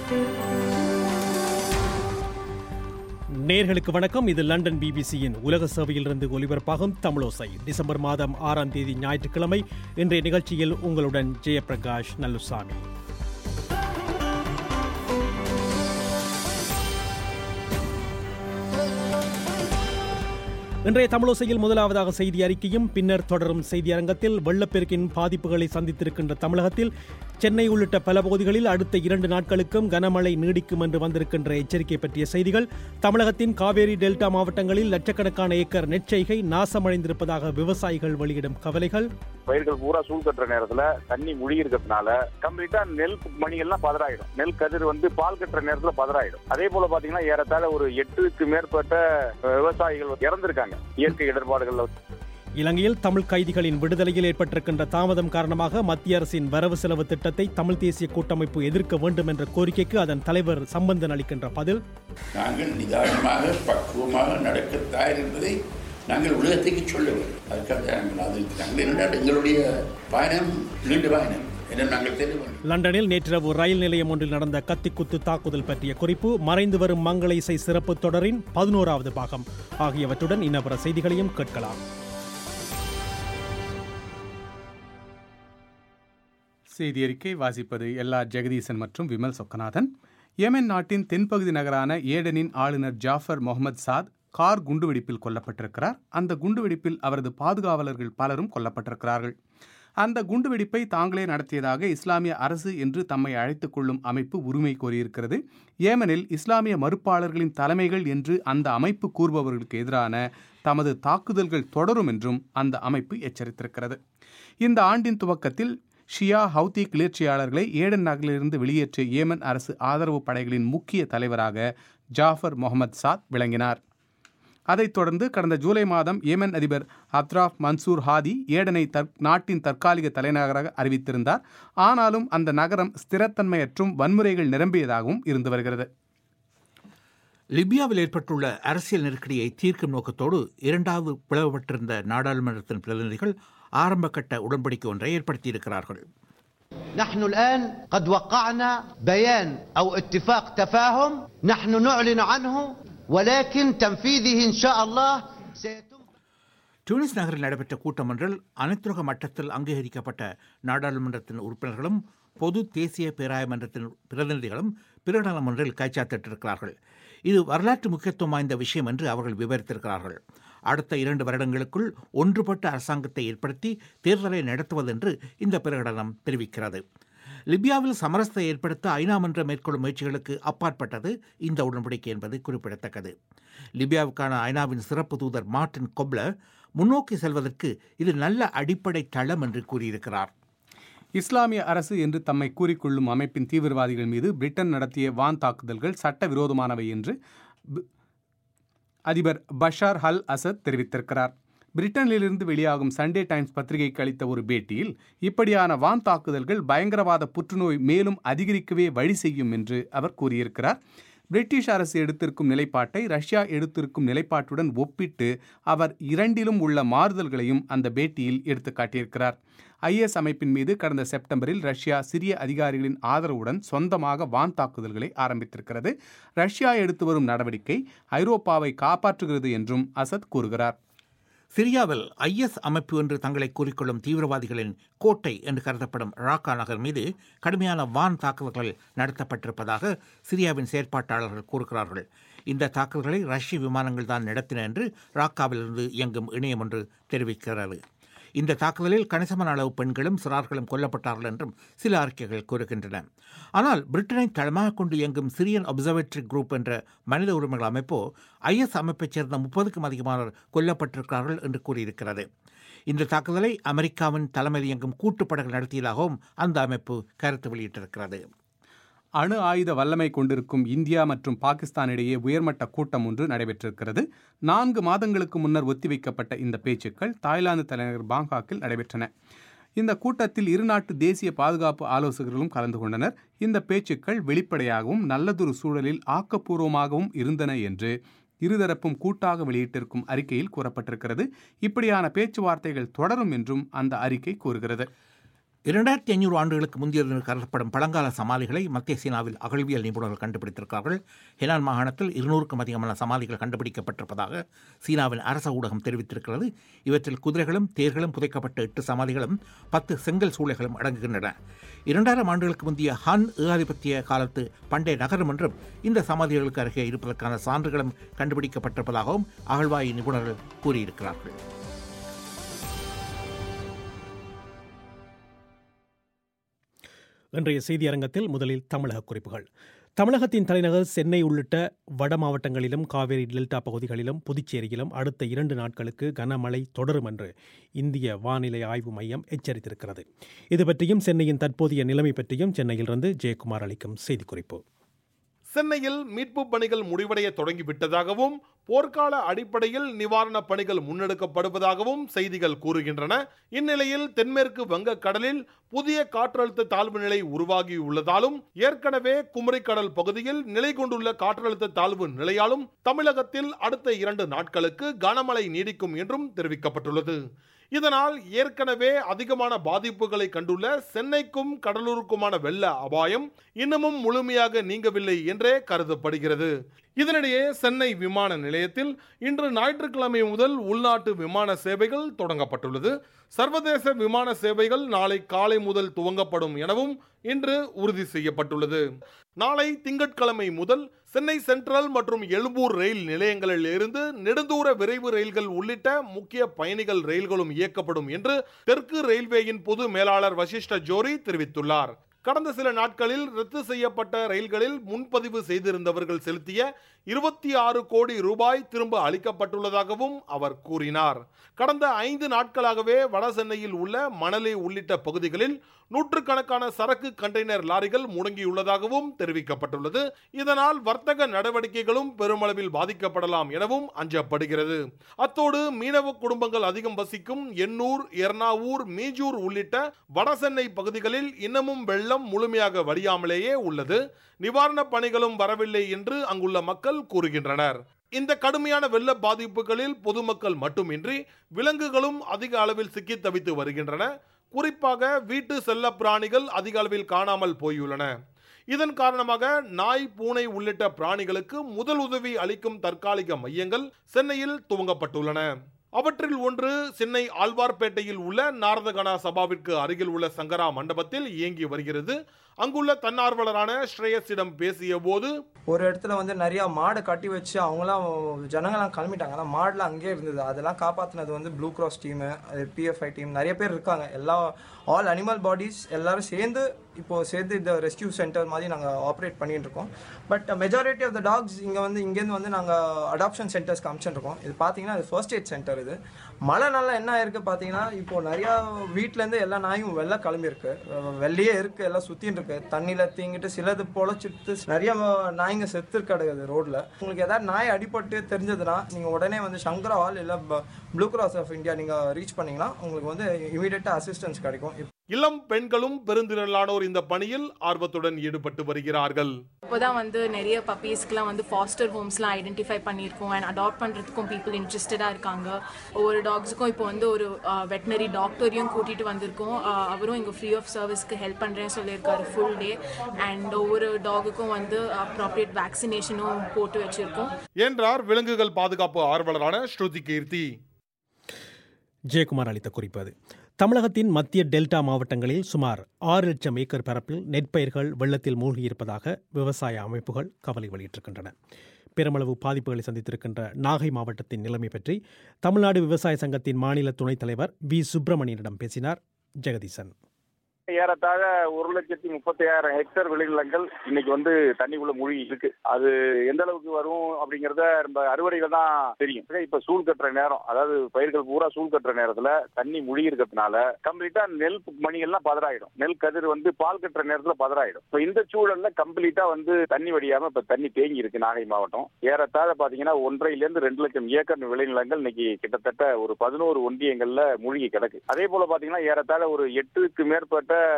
நேர்களுக்கு வணக்கம் இது லண்டன் பிபிசியின் உலக சேவையிலிருந்து ஒலிபரப்பாகும் தமிழோசை டிசம்பர் மாதம் ஆறாம் தேதி ஞாயிற்றுக்கிழமை இன்றைய நிகழ்ச்சியில் உங்களுடன் ஜெயபிரகாஷ் நல்லுசாமி இன்றைய தமிழோசையில் முதலாவதாக செய்தி அறிக்கையும் பின்னர் தொடரும் செய்தி அரங்கத்தில் வெள்ளப்பெருக்கின் பாதிப்புகளை சந்தித்திருக்கின்ற தமிழகத்தில் சென்னை உள்ளிட்ட பல பகுதிகளில் அடுத்த இரண்டு நாட்களுக்கும் கனமழை நீடிக்கும் என்று வந்திருக்கின்ற எச்சரிக்கை பற்றிய செய்திகள் தமிழகத்தின் காவேரி டெல்டா மாவட்டங்களில் லட்சக்கணக்கான ஏக்கர் நெற்செய்கை நாசமடைந்திருப்பதாக விவசாயிகள் வெளியிடும் கவலைகள் பயிர்கள் பூரா சூழ் கட்டுற நேரத்துல தண்ணி முழுகி இருக்கிறதுனால கம்ப்ளீட்டா நெல் மணிகள்லாம் பதறாயிடும் நெல் கதிர் வந்து பால் கட்டுற நேரத்துல பதறாயிடும் அதே போல பாத்தீங்கன்னா ஏறத்தாழ ஒரு எட்டுக்கு மேற்பட்ட அஹ், விவசாயிகள் இறந்திருக்காங்க இயற்கை இடர்பாடுகள்ல இலங்கையில் தமிழ் கைதிகளின் விடுதலையில் ஏற்பட்டிருக்கின்ற தாமதம் காரணமாக மத்திய அரசின் வரவு செலவு திட்டத்தை தமிழ் தேசிய கூட்டமைப்பு எதிர்க்க வேண்டும் என்ற கோரிக்கைக்கு அதன் தலைவர் சம்பந்தன் அளிக்கின்ற பதில் நாங்கள் நிதானமாக பக்குவமாக நடக்க தயார் என்பதை நாங்கள் உலகத்துக்கு சொல்ல வேண்டும் அதுக்காக நாங்கள் ஆதரிக்கிறாங்க என்னென்றால் எங்களுடைய பயணம் நீண்ட பயணம் என நாங்கள் தெரிய வேண்டும் லண்டனில் நேற்றிரவு ரயில் நிலையம் ஒன்றில் நடந்த கத்திக்குத்து தாக்குதல் பற்றிய குறிப்பு மறைந்து வரும் மங்கள இசை சிறப்பு தொடரின் பதினோராவது பாகம் ஆகியவற்றுடன் இன்னபிற செய்திகளையும் கேட்கலாம் செய்தி அறிக்கை வாசிப்பது எல்லா ஜெகதீசன் மற்றும் விமல் சொக்கநாதன் யெமன் நாட்டின் தென்பகுதி நகரான ஏடனின் ஆளுநர் ஜாஃபர் முகமது சாத் கார் குண்டுவெடிப்பில் கொல்லப்பட்டிருக்கிறார் அந்த குண்டுவெடிப்பில் அவரது பாதுகாவலர்கள் பலரும் கொல்லப்பட்டிருக்கிறார்கள் அந்த குண்டுவெடிப்பை தாங்களே நடத்தியதாக இஸ்லாமிய அரசு என்று தம்மை அழைத்துக் கொள்ளும் அமைப்பு உரிமை கோரியிருக்கிறது ஏமனில் இஸ்லாமிய மறுப்பாளர்களின் தலைமைகள் என்று அந்த அமைப்பு கூறுபவர்களுக்கு எதிரான தமது தாக்குதல்கள் தொடரும் என்றும் அந்த அமைப்பு எச்சரித்திருக்கிறது இந்த ஆண்டின் துவக்கத்தில் ஷியா ஹவுதி கிளர்ச்சியாளர்களை ஏடன் நகரிலிருந்து வெளியேற்றிய ஏமன் அரசு ஆதரவு படைகளின் முக்கிய தலைவராக ஜாஃபர் முகமது சாத் விளங்கினார் அதைத் தொடர்ந்து கடந்த ஜூலை மாதம் ஏமன் அதிபர் அத்ராஃப் மன்சூர் ஹாதி ஏடனை தற் நாட்டின் தற்காலிக தலைநகராக அறிவித்திருந்தார் ஆனாலும் அந்த நகரம் ஸ்திரத்தன்மையற்றும் வன்முறைகள் நிரம்பியதாகவும் இருந்து வருகிறது லிபியாவில் ஏற்பட்டுள்ள அரசியல் நெருக்கடியை தீர்க்கும் நோக்கத்தோடு இரண்டாவது பிளவுபட்டிருந்த நாடாளுமன்றத்தின் பிரதிநிதிகள் ஆரம்பகட்ட உடன்படிக்கை ஒன்றை ஏற்படுத்தியிருக்கிறார்கள் نحن الآن قد وقعنا بيان أو اتفاق تفاهم نحن نعلن عنه ولكن تنفيذه إن شاء الله سيتم டியூனிஸ் நகரில் நடைபெற்ற கூட்டம் ஒன்றில் அனைத்துலக மட்டத்தில் அங்கீகரிக்கப்பட்ட நாடாளுமன்றத்தின் உறுப்பினர்களும் பொது தேசிய பேராய மன்றத்தின் பிரதிநிதிகளும் பிரகடனம் ஒன்றில் கைச்சாத்திட்டிருக்கிறார்கள் இது வரலாற்று முக்கியத்துவம் வாய்ந்த விஷயம் என்று அவர்கள் விவரித்திருக்கிறார்கள் அடுத்த இரண்டு வருடங்களுக்குள் ஒன்றுபட்ட அரசாங்கத்தை ஏற்படுத்தி தேர்தலை நடத்துவதென்று இந்த பிரகடனம் தெரிவிக்கிறது லிபியாவில் சமரசத்தை ஏற்படுத்த ஐநா மன்றம் மேற்கொள்ளும் முயற்சிகளுக்கு அப்பாற்பட்டது இந்த உடன்படிக்கை என்பது குறிப்பிடத்தக்கது லிபியாவுக்கான ஐநாவின் சிறப்பு தூதர் மார்டின் கொப்லர் முன்னோக்கி செல்வதற்கு இது நல்ல அடிப்படை தளம் என்று கூறியிருக்கிறார் இஸ்லாமிய அரசு என்று தம்மை கூறிக்கொள்ளும் அமைப்பின் தீவிரவாதிகள் மீது பிரிட்டன் நடத்திய வான் தாக்குதல்கள் சட்டவிரோதமானவை என்று ப- அதிபர் பஷார் அல் அசத் தெரிவித்திருக்கிறார் பிரிட்டனிலிருந்து வெளியாகும் சண்டே டைம்ஸ் பத்திரிகைக்கு அளித்த ஒரு பேட்டியில் இப்படியான வான் தாக்குதல்கள் பயங்கரவாத புற்றுநோய் மேலும் அதிகரிக்கவே வழி செய்யும் என்று அவர் கூறியிருக்கிறார் பிரிட்டிஷ் அரசு எடுத்திருக்கும் நிலைப்பாட்டை ரஷ்யா எடுத்திருக்கும் நிலைப்பாட்டுடன் ஒப்பிட்டு அவர் இரண்டிலும் உள்ள மாறுதல்களையும் அந்த பேட்டியில் எடுத்து காட்டியிருக்கிறார் ஐஎஸ் அமைப்பின் மீது கடந்த செப்டம்பரில் ரஷ்யா சிரிய அதிகாரிகளின் ஆதரவுடன் சொந்தமாக வான் தாக்குதல்களை ஆரம்பித்திருக்கிறது ரஷ்யா எடுத்து வரும் நடவடிக்கை ஐரோப்பாவை காப்பாற்றுகிறது என்றும் அசத் கூறுகிறார் சிரியாவில் ஐஎஸ் அமைப்பு என்று தங்களை கூறிக்கொள்ளும் தீவிரவாதிகளின் கோட்டை என்று கருதப்படும் ராக்கா நகர் மீது கடுமையான வான் தாக்குதல்கள் நடத்தப்பட்டிருப்பதாக சிரியாவின் செயற்பாட்டாளர்கள் கூறுகிறார்கள் இந்த தாக்குதல்களை ரஷ்ய விமானங்கள் தான் நடத்தின என்று ராக்காவிலிருந்து இயங்கும் இணையம் ஒன்று தெரிவிக்கிறது இந்த தாக்குதலில் கணிசமான அளவு பெண்களும் சிறார்களும் கொல்லப்பட்டார்கள் என்றும் சில அறிக்கைகள் கூறுகின்றன ஆனால் பிரிட்டனை தளமாக கொண்டு இயங்கும் சிரியன் அப்சர்வேட்டரி குரூப் என்ற மனித உரிமைகள் அமைப்போ ஐஎஸ் அமைப்பைச் சேர்ந்த முப்பதுக்கும் அதிகமானோர் கொல்லப்பட்டிருக்கிறார்கள் என்று கூறியிருக்கிறது இந்த தாக்குதலை அமெரிக்காவின் தலைமையில் இயங்கும் கூட்டுப்படைகள் நடத்தியதாகவும் அந்த அமைப்பு கருத்து வெளியிட்டிருக்கிறது அணு ஆயுத வல்லமை கொண்டிருக்கும் இந்தியா மற்றும் பாகிஸ்தான் இடையே உயர்மட்ட கூட்டம் ஒன்று நடைபெற்றிருக்கிறது நான்கு மாதங்களுக்கு முன்னர் ஒத்திவைக்கப்பட்ட இந்த பேச்சுக்கள் தாய்லாந்து தலைநகர் பாங்காக்கில் நடைபெற்றன இந்த கூட்டத்தில் இருநாட்டு தேசிய பாதுகாப்பு ஆலோசகர்களும் கலந்து கொண்டனர் இந்த பேச்சுக்கள் வெளிப்படையாகவும் நல்லதொரு சூழலில் ஆக்கப்பூர்வமாகவும் இருந்தன என்று இருதரப்பும் கூட்டாக வெளியிட்டிருக்கும் அறிக்கையில் கூறப்பட்டிருக்கிறது இப்படியான பேச்சுவார்த்தைகள் தொடரும் என்றும் அந்த அறிக்கை கூறுகிறது இரண்டாயிரத்தி ஐநூறு ஆண்டுகளுக்கு முந்தைய கருதப்படும் பழங்கால சமாதிகளை மத்திய சீனாவில் அகழ்வியல் நிபுணர்கள் கண்டுபிடித்திருக்கிறார்கள் ஹெனான் மாகாணத்தில் இருநூறுக்கும் அதிகமான சமாதிகள் கண்டுபிடிக்கப்பட்டிருப்பதாக சீனாவின் அரச ஊடகம் தெரிவித்திருக்கிறது இவற்றில் குதிரைகளும் தேர்களும் புதைக்கப்பட்ட எட்டு சமாதிகளும் பத்து செங்கல் சூளைகளும் அடங்குகின்றன இரண்டாயிரம் ஆண்டுகளுக்கு முந்தைய ஹான் ஏகாதிபத்திய காலத்து பண்டைய நகரம் என்றும் இந்த சமாதிகளுக்கு அருகே இருப்பதற்கான சான்றுகளும் கண்டுபிடிக்கப்பட்டிருப்பதாகவும் அகழ்வாய் நிபுணர்கள் கூறியிருக்கிறார்கள் இன்றைய செய்தி அரங்கத்தில் முதலில் தமிழக குறிப்புகள் தமிழகத்தின் தலைநகர் சென்னை உள்ளிட்ட வட மாவட்டங்களிலும் காவிரி டெல்டா பகுதிகளிலும் புதுச்சேரியிலும் அடுத்த இரண்டு நாட்களுக்கு கனமழை தொடரும் என்று இந்திய வானிலை ஆய்வு மையம் எச்சரித்திருக்கிறது இது பற்றியும் சென்னையின் தற்போதைய நிலைமை பற்றியும் சென்னையிலிருந்து ஜெயக்குமார் அளிக்கும் செய்திக்குறிப்பு சென்னையில் மீட்பு பணிகள் முடிவடைய தொடங்கிவிட்டதாகவும் போர்க்கால அடிப்படையில் நிவாரணப் பணிகள் முன்னெடுக்கப்படுவதாகவும் செய்திகள் கூறுகின்றன இந்நிலையில் தென்மேற்கு வங்கக்கடலில் புதிய காற்றழுத்த தாழ்வு நிலை உருவாகியுள்ளதாலும் ஏற்கனவே குமரிக்கடல் பகுதியில் நிலை கொண்டுள்ள காற்றழுத்த தாழ்வு நிலையாலும் தமிழகத்தில் அடுத்த இரண்டு நாட்களுக்கு கனமழை நீடிக்கும் என்றும் தெரிவிக்கப்பட்டுள்ளது இதனால் ஏற்கனவே அதிகமான பாதிப்புகளை கண்டுள்ள சென்னைக்கும் கடலூருக்குமான வெள்ள அபாயம் இன்னமும் முழுமையாக நீங்கவில்லை என்றே கருதப்படுகிறது இதனிடையே சென்னை விமான நிலையத்தில் இன்று ஞாயிற்றுக்கிழமை முதல் உள்நாட்டு விமான சேவைகள் தொடங்கப்பட்டுள்ளது சர்வதேச விமான சேவைகள் நாளை காலை முதல் துவங்கப்படும் எனவும் இன்று உறுதி செய்யப்பட்டுள்ளது நாளை திங்கட்கிழமை முதல் சென்னை சென்ட்ரல் மற்றும் எழும்பூர் ரயில் நிலையங்களில் இருந்து நெடுந்தூர விரைவு ரயில்கள் உள்ளிட்ட முக்கிய பயணிகள் ரயில்களும் இயக்கப்படும் என்று தெற்கு ரயில்வேயின் பொது மேலாளர் வசிஷ்ட ஜோரி தெரிவித்துள்ளார் கடந்த சில நாட்களில் ரத்து செய்யப்பட்ட ரயில்களில் முன்பதிவு செய்திருந்தவர்கள் செலுத்திய இருபத்தி ஆறு கோடி ரூபாய் திரும்ப அளிக்கப்பட்டுள்ளதாகவும் அவர் கூறினார் கடந்த ஐந்து நாட்களாகவே வட சென்னையில் உள்ள மணலி உள்ளிட்ட பகுதிகளில் நூற்றுக்கணக்கான சரக்கு கண்டெய்னர் லாரிகள் முடங்கியுள்ளதாகவும் தெரிவிக்கப்பட்டுள்ளது இதனால் வர்த்தக நடவடிக்கைகளும் பெருமளவில் பாதிக்கப்படலாம் எனவும் அஞ்சப்படுகிறது அத்தோடு மீனவ குடும்பங்கள் அதிகம் வசிக்கும் எண்ணூர் எர்ணாவூர் மீஜூர் உள்ளிட்ட வடசென்னை பகுதிகளில் இன்னமும் வெள்ளம் முழுமையாக வடியாமலேயே உள்ளது நிவாரணப் பணிகளும் வரவில்லை என்று அங்குள்ள மக்கள் கூறுகின்றனர் இந்த கடுமையான வெள்ள பாதிப்புகளில் பொதுமக்கள் மட்டுமின்றி விலங்குகளும் அதிக அளவில் சிக்கித் தவித்து வருகின்றன குறிப்பாக வீட்டு செல்ல பிராணிகள் அதிக அளவில் காணாமல் போயுள்ளன இதன் காரணமாக நாய் பூனை உள்ளிட்ட பிராணிகளுக்கு முதல் உதவி அளிக்கும் தற்காலிக மையங்கள் சென்னையில் துவங்கப்பட்டுள்ளன அவற்றில் ஒன்று சென்னை ஆழ்வார்பேட்டையில் உள்ள நாரதகனா சபாவிற்கு அருகில் உள்ள சங்கரா மண்டபத்தில் இயங்கி வருகிறது அங்குள்ள தன்னார்வலரான ஸ்ரேயஸிடம் பேசிய போது ஒரு இடத்துல வந்து நிறைய மாடு கட்டி வச்சு அவங்களாம் ஜனங்கள்லாம் கிளம்பிட்டாங்க ஆனால் மாடுலாம் அங்கேயே இருந்தது அதெல்லாம் காப்பாற்றினது வந்து Blue Cross team PFI team நிறைய பேர் இருக்காங்க எல்லா ஆல் அனிமல் பாடிஸ் எல்லாரும் சேர்ந்து இப்போ சேர்ந்து இந்த ரெஸ்கியூ சென்டர் மாதிரி நாங்கள் ஆப்ரேட் பண்ணிட்டு இருக்கோம் but majority of the dogs இங்கே வந்து இங்கேருந்து வந்து நாங்கள் அடாப்ஷன் சென்டர்ஸ்க்கு அனுப்பிச்சுருக்கோம் இது பார்த்தீங்கன்னா இது ஃபர்ஸ்ட் எய்ட் சென்டர் இது மழை நல்லா என்ன ஆயிருக்கு பார்த்தீங்கன்னா இப்போ நிறையா வீட்டிலேருந்து எல்லா நாயும் வெளில கிளம்பியிருக்கு வெளியே இருக்கு எல்லாம் சுற்றின்னு இருக்கு தண்ணியில் தீங்கிட்டு சிலது பொழைச்சிட்டு நிறைய நாய்ங்க செத்து கிடக்குது ரோட்ல உங்களுக்கு ஏதாவது நாய் அடிபட்டு தெரிஞ்சதுன்னா நீங்கள் உடனே வந்து சங்கரா ஹால் இல்லை ப்ளூ கிராஸ் ஆஃப் இந்தியா நீங்கள் ரீச் பண்ணீங்கன்னா உங்களுக்கு வந்து இமீடியட்டாக அசிஸ்டன்ஸ் கிடைக்கும் இளம் பெண்களும் பெருந்திரளானோர் இந்த பணியில் ஆர்வத்துடன் ஈடுபட்டு வருகிறார்கள் இப்போதான் வந்து நிறைய பப்பீஸ்க்குலாம் வந்து ஃபாஸ்டர் ஹோம்ஸ்லாம் ஐடென்டிஃபை பண்ணியிருக்கோம் அண்ட் அடாப்ட் பண்ணுறதுக்கும் பீப்புள் இன்ட்ரெஸ்டடாக இருக்காங்க ஒவ்வொரு டாக்ஸுக்கும் இப்போ வந்து ஒரு வெட்டினரி டாக்டரையும் கூட்டிகிட்டு வந்திருக்கோம் அஹ், அவரும் இங்கே ஃப்ரீ ஆஃப் சர்வீஸ்க்கு ஹெல்ப் பண்ணுறேன்னு சொல்லியிருக்காரு ஃபுல் டே அண்ட் ஒவ்வொரு டாகுக்கும் வந்து அப்ராப்ரியேட் வேக்சினேஷனும் போட்டு வச்சுருக்கோம் என்றார் விலங்குகள் பாதுகாப்பு ஆர்வலரான ஸ்ருதி கீர்த்தி ஜெயக்குமார் அளித்த குறிப்பு அது தமிழகத்தின் மத்திய டெல்டா மாவட்டங்களில் சுமார் ஆறு லட்சம் ஏக்கர் பரப்பில் நெற்பயிர்கள் வெள்ளத்தில் மூழ்கியிருப்பதாக விவசாய அமைப்புகள் கவலை வெளியிட்டிருக்கின்றன பெருமளவு பாதிப்புகளை சந்தித்திருக்கின்ற நாகை மாவட்டத்தின் நிலைமை பற்றி தமிழ்நாடு விவசாய சங்கத்தின் மாநில துணைத் தலைவர் வி சுப்பிரமணியனிடம் பேசினார் ஜெகதீசன் ஏறத்தாழ ஒரு லட்சத்தி முப்பத்தி ஆயிரம் ஹெக்டேர் விளைநிலங்கள் இன்னைக்கு வந்து தண்ணிக்குள்ள மூழ்கி இருக்கு அது எந்த அளவுக்கு வரும் அப்படிங்கறத நம்ம அறுவடையில தான் தெரியும் இப்ப சூழ் கட்டுற நேரம் அதாவது பயிர்கள் பூரா சூழ் கட்டுற நேரத்துல தண்ணி மூழ்கி இருக்கிறதுனால கம்ப்ளீட்டா நெல் மணிகள்லாம் பதறாயிடும் நெல் கதிர் வந்து பால் கட்டுற நேரத்துல பதறாயிடும் இப்ப இந்த சூழல்ல கம்ப்ளீட்டா வந்து தண்ணி வடியாம இப்ப தண்ணி தேங்கி இருக்கு நாகை மாவட்டம் ஏறத்தாழ பாத்தீங்கன்னா ஒன்றையில இருந்து ரெண்டு லட்சம் ஏக்கர் விளைநிலங்கள் இன்னைக்கு கிட்டத்தட்ட ஒரு பதினோரு ஒன்றியங்கள்ல மூழ்கி கிடக்கு அதே போல பாத்தீங்கன்னா ஏறத்தாழ ஒரு எட்டுக்கு மேற்பட்ட அஹ்,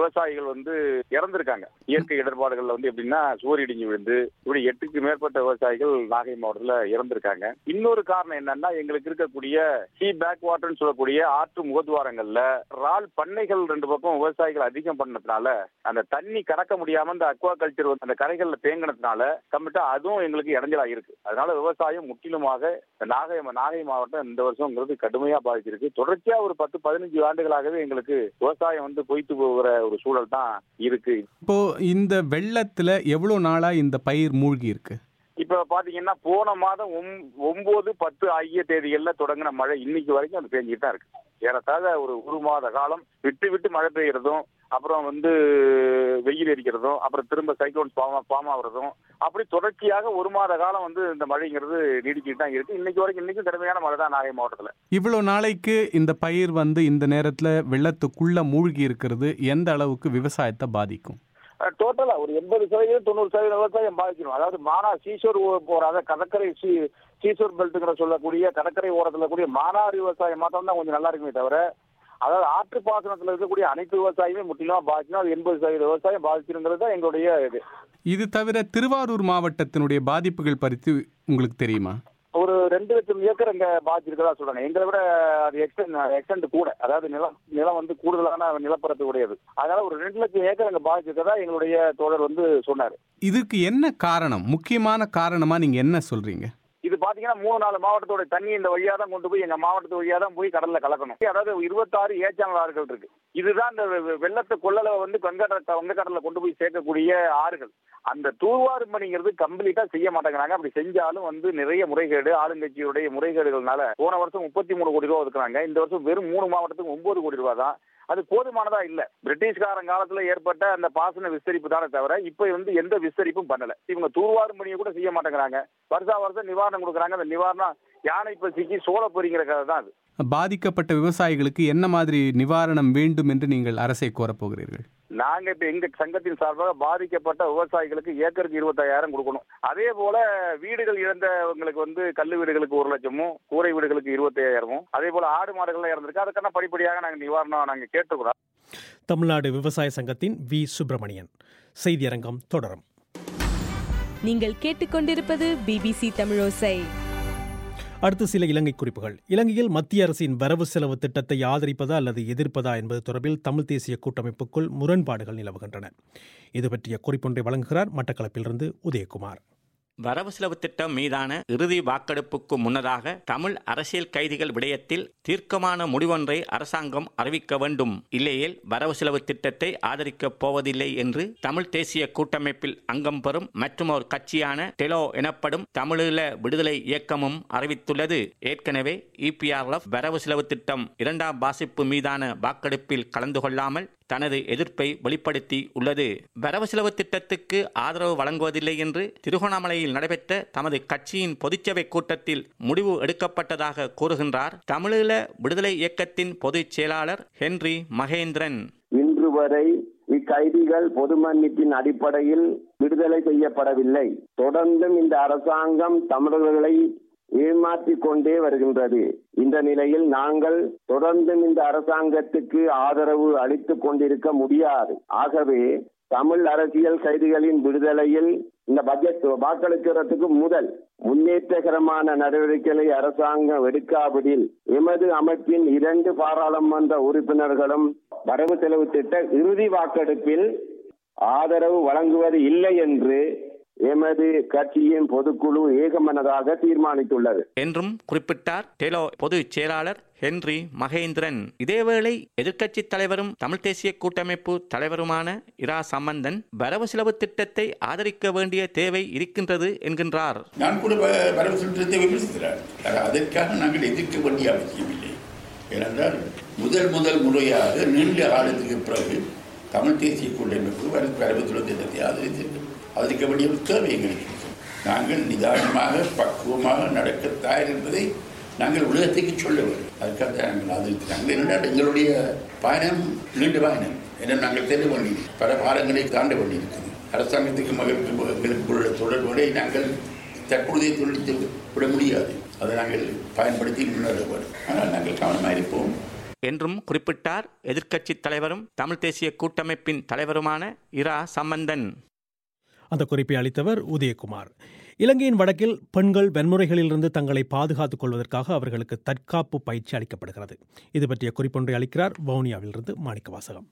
விவசாயிகள் வந்து இறந்திருக்காங்க இயற்கை இடர்பாடுகள்ல வந்து எப்படின்னா சுவர் இடிஞ்சு விழுந்து இப்படி எட்டுக்கு மேற்பட்ட விவசாயிகள் நாகை மாவட்டத்துல இறந்திருக்காங்க இன்னொரு காரணம் என்னன்னா எங்களுக்கு இருக்கக்கூடிய சி பேக் வாட்டர்னு சொல்லக்கூடிய ஆற்று முகத்வாரங்கள்ல ரால் பண்ணைகள் ரெண்டு பக்கம் விவசாயிகள் அதிகம் பண்ணதுனால அந்த தண்ணி கடக்க முடியாம இந்த அக்வா கல்ச்சர் அந்த கரைகள்ல தேங்கினதுனால கம்மிட்டா அதுவும் எங்களுக்கு இடைஞ்சலா இருக்கு அதனால விவசாயம் முற்றிலுமாக இந்த நாகை நாகை மாவட்டம் இந்த வருஷங்கிறது கடுமையா பாதிச்சிருக்கு தொடர்ச்சியா ஒரு பத்து பதினஞ்சு ஆண்டுகளாகவே எங்களுக்கு விவசாயம் வந்து பொய்த்து போகிற ஒரு சூழல் தான் இருக்கு இப்போ இந்த வெள்ளத்துல எவ்வளவு நாளா இந்த பயிர் மூழ்கி இருக்கு இப்ப பாத்தீங்கன்னா போன மாதம் ஒம்- ஒன்பது பத்து ஆகிய தேதிகள்ல தொடங்கின மழை இன்னைக்கு வரைக்கும் அது பெஞ்சிட்டு தான் இருக்கு ஏறத்தாழ ஒரு ஒரு மாத காலம் விட்டு விட்டு மழை பெய்யறதும் அப்புறம் வந்து வெயில் அடிக்கிறதும் அப்புறம் திரும்ப சைக்ளோன் ஃபார்ம் ஃபார்ம் ஆகுறதும் அப்படி தொடர்ச்சியாக ஒரு மாத காலம் வந்து இந்த மழைங்கிறது நீடிச்சுட்டு தான் இருக்கு இன்னைக்கு வரைக்கும் இன்னைக்கும் கடுமையான மழை தான் நாகை மாவட்டத்துல இவ்வளவு நாளைக்கு இந்த பயிர் வந்து இந்த நேரத்துல வெள்ளத்துக்குள்ள மூழ்கி இருக்கிறது எந்த அளவுக்கு விவசாயத்தை பாதிக்கும் டோட்டலா ஒரு எண்பது சதவீதம் தொண்ணூறு சதவீதம் விவசாயம் பாதிக்கணும் அதாவது மானா சீசோர் ஓ- போற அதாவது கடற்கரை சீ சீசோர் பெல்ட்டுங்கிற சொல்லக்கூடிய கடற்கரை ஓரத்துல கூடிய மானாவாரி விவசாயம் மாத்திரம் தான் கொஞ்சம் நல்லா இருக்குமே தவிர அதாவது ஆற்று பாசனத்துல இருக்கக்கூடிய அனைத்து விவசாயமே முற்றிலுமா பாதிக்கணும் அது எண்பது சதவீத விவசாயம் பாதிச்சிருங்கிறது தான் எங்களுடைய இது இது தவிர திருவாரூர் மாவட்டத்தினுடைய பாதிப்புகள் பற்றி உங்களுக்கு தெரியுமா ஒரு ரெண்டு லட்சம் ஏக்கர் இங்க பாதிச்சிருக்கதா சொல்றாங்க எங்களை விட அது எக்ஸ்டென்ட் எக்ஸ்டென்ட் கூட அதாவது நிலம் நிலம் வந்து கூடுதலான நிலப்பரப்பு உடையது அதனால ஒரு ரெண்டு லட்சம் ஏக்கர் அங்க பாதிச்சிருக்கதா எங்களுடைய தோழர் வந்து சொன்னாரு இதுக்கு என்ன காரணம் முக்கியமான காரணமா நீங்க என்ன சொல்றீங்க இது பாத்தீங்கன்னா மூணு நாலு மாவட்டத்தோட தண்ணி இந்த வழியா தான் கொண்டு போய் எங்க மாவட்டத்து வழியா தான் போய் கடல்ல கலக்கணும் அதாவது இருபத்தாறு ஏச்சானல் ஆறுகள் இருக்கு இதுதான் இந்த வெ- வெள்ளத்தை கொள்ளல வந்து வங்கக்கடல வங்கக்கடல்ல கொண்டு போய் சேர்க்கக்கூடிய ஆறுகள் அந்த தூர்வாரும் பணிங்கிறது கம்ப்ளீட்டா செய்ய மாட்டேங்கிறாங்க அப்படி செஞ்சாலும் வந்து நிறைய முறைகேடு ஆளுங்கட்சியுடைய முறைகேடுகள்னால போன வருஷம் முப்பத்தி மூணு கோடி ரூபா ஒதுக்குறாங்க இந்த வருஷம் வெறும் மூணு மாவட்டத்துக்கு ஒன்பது கோடி ரூபா தான் அது போதுமானதா இல்ல பிரிட்டிஷ்காரன் காலத்துல ஏற்பட்ட அந்த பாசன விஸ்தரிப்பு தானே தவிர இப்ப வந்து எந்த விஸ்தரிப்பும் பண்ணல இவங்க தூர்வாரும் பணியை கூட செய்ய மாட்டேங்கிறாங்க வருஷா வருஷம் நிவாரணம் கொடுக்குறாங்க அந்த நிவாரணம் யானை பசிக்கு சோள பொறிங்கிற கதை தான் அது பாதிக்கப்பட்ட விவசாயிகளுக்கு என்ன மாதிரி நிவாரணம் வேண்டும் என்று நீங்கள் அரசை கோரப் போகிறீர்கள் நாங்க இப்ப எங்க சங்கத்தின் சார்பாக பாதிக்கப்பட்ட விவசாயிகளுக்கு ஏக்கருக்கு இருபத்தாயிரம் கொடுக்கணும் அதே போல வீடுகள் இழந்தவங்களுக்கு வந்து கல்லு வீடுகளுக்கு ஒரு லட்சமும் கூரை வீடுகளுக்கு இருபத்தி ஐயாயிரமும் அதே போல ஆடு மாடுகள்லாம் இறந்திருக்கு அதுக்கான படிப்படியாக நாங்க நிவாரணம் நாங்க கேட்டுக்கிறோம் தமிழ்நாடு விவசாய சங்கத்தின் வி சுப்பிரமணியன் செய்தியரங்கம் தொடரும் நீங்கள் கேட்டுக்கொண்டிருப்பது பிபிசி தமிழோசை அடுத்து சில இலங்கை குறிப்புகள் இலங்கையில் மத்திய அரசின் வரவு செலவு திட்டத்தை ஆதரிப்பதா அல்லது எதிர்ப்பதா என்பது தொடர்பில் தமிழ் தேசிய கூட்டமைப்புக்குள் முரண்பாடுகள் நிலவுகின்றன இது பற்றிய குறிப்பொன்றை வழங்குகிறார் மட்டக்களப்பிலிருந்து உதயகுமார் வரவு செலவு திட்டம் மீதான இறுதி வாக்கெடுப்புக்கு முன்னதாக தமிழ் அரசியல் கைதிகள் விடயத்தில் தீர்க்கமான முடிவொன்றை அரசாங்கம் அறிவிக்க வேண்டும் இல்லையேல் வரவு செலவு திட்டத்தை ஆதரிக்கப் போவதில்லை என்று தமிழ் தேசிய கூட்டமைப்பில் அங்கம் பெறும் மற்றுமோர் கட்சியான டெலோ எனப்படும் தமிழீழ விடுதலை இயக்கமும் அறிவித்துள்ளது ஏற்கனவே இபிஆர்எஃப் வரவு செலவு திட்டம் இரண்டாம் வாசிப்பு மீதான வாக்கெடுப்பில் கலந்து கொள்ளாமல் தனது எதிர்ப்பை வெளிப்படுத்தி உள்ளது வரவு செலவு திட்டத்துக்கு ஆதரவு வழங்குவதில்லை என்று திருகோணமலையில் நடைபெற்ற தமது கட்சியின் பொதுச்சபை கூட்டத்தில் முடிவு எடுக்கப்பட்டதாக கூறுகின்றார் தமிழீழ விடுதலை இயக்கத்தின் பொதுச் செயலாளர் ஹென்றி மகேந்திரன் இன்று வரை இக்கைதிகள் பொது மன்னிப்பின் அடிப்படையில் விடுதலை செய்யப்படவில்லை தொடர்ந்தும் இந்த அரசாங்கம் தமிழர்களை ஏமாற்றிக் கொண்டே வருகின்றது இந்த நிலையில் நாங்கள் தொடர்ந்தும் இந்த அரசாங்கத்துக்கு ஆதரவு அளித்துக் கொண்டிருக்க முடியாது ஆகவே தமிழ் அரசியல் கைதிகளின் விடுதலையில் இந்த பட்ஜெட் வாக்களிக்கிறதுக்கு முதல் முன்னேற்றகரமான நடவடிக்கைகளை அரசாங்கம் எடுக்காவிடில் எமது அமைப்பின் இரண்டு பாராளுமன்ற உறுப்பினர்களும் வரவு செலவு திட்ட இறுதி வாக்கெடுப்பில் ஆதரவு வழங்குவது இல்லை என்று எமது கட்சியின் பொதுக்குழு ஏகமனதாக தீர்மானித்துள்ளது என்றும் குறிப்பிட்டார் டெலோ பொதுச் செயலாளர் ஹென்றி மகேந்திரன் இதேவேளை எதிர்க்கட்சித் தலைவரும் தமிழ் தேசிய கூட்டமைப்பு தலைவருமான இரா சம்பந்தன் வரவு செலவு திட்டத்தை ஆதரிக்க வேண்டிய தேவை இருக்கின்றது என்கின்றார் நான் கூட வ- வரவு செலுத்தத்தை விமர்சிக்கிறார் ஆனா, அதற்காக நாங்கள் எதிர்க்க வேண்டிய அவசியமில்லை ஏனென்றால் முதல் முதல் முறையாக நீண்ட காலத்துக்கு பிறகு தமிழ் தேசிய கூட்டமைப்பு வரவு வரவு செலவு திட்டத்தை ஆதரித்திருக்கிறது ஆதரிக்க வேண்டிய ஒரு தேவை எங்களுக்கு இருக்கிறது. நாங்கள் நிதானமாக பக்குவமாக நடக்க தயார் என்பதை நாங்கள் உலகத்துக்கு சொல்ல வேண்டும் அதுக்காக தான் நாங்கள் ஆதரித்தாங்க என்னென்றால் எங்களுடைய பயணம் நீண்ட பயணம் என நாங்கள் தெரிய வேண்டியது பல பாலங்களை தாண்ட வேண்டியிருக்கிறது அரசாங்கத்துக்கு மகளுக்கு எங்களுக்கு உள்ள தொடர்புகளை நாங்கள் தற்பொழுதே துண்டித்து விட முடியாது அதை நாங்கள் பயன்படுத்தி முன்னேற வேண்டும் ஆனால் நாங்கள் கவனமாக இருப்போம் என்றும் குறிப்பிட்டார் எதிர்க்கட்சித் தலைவரும் தமிழ் தேசிய கூட்டமைப்பின் தலைவருமான இரா சம்பந்தன் அந்த குறிப்பை அளித்தவர் உதயகுமார் இலங்கையின் வடக்கில் பெண்கள் வன்முறைகளிலிருந்து தங்களை பாதுகாத்துக் கொள்வதற்காக அவர்களுக்கு தற்காப்பு பயிற்சி அளிக்கப்படுகிறது இது பற்றிய குறிப்பொன்றை அளிக்கிறார் வவுனியாவிலிருந்து மாணிக்க வாசகம்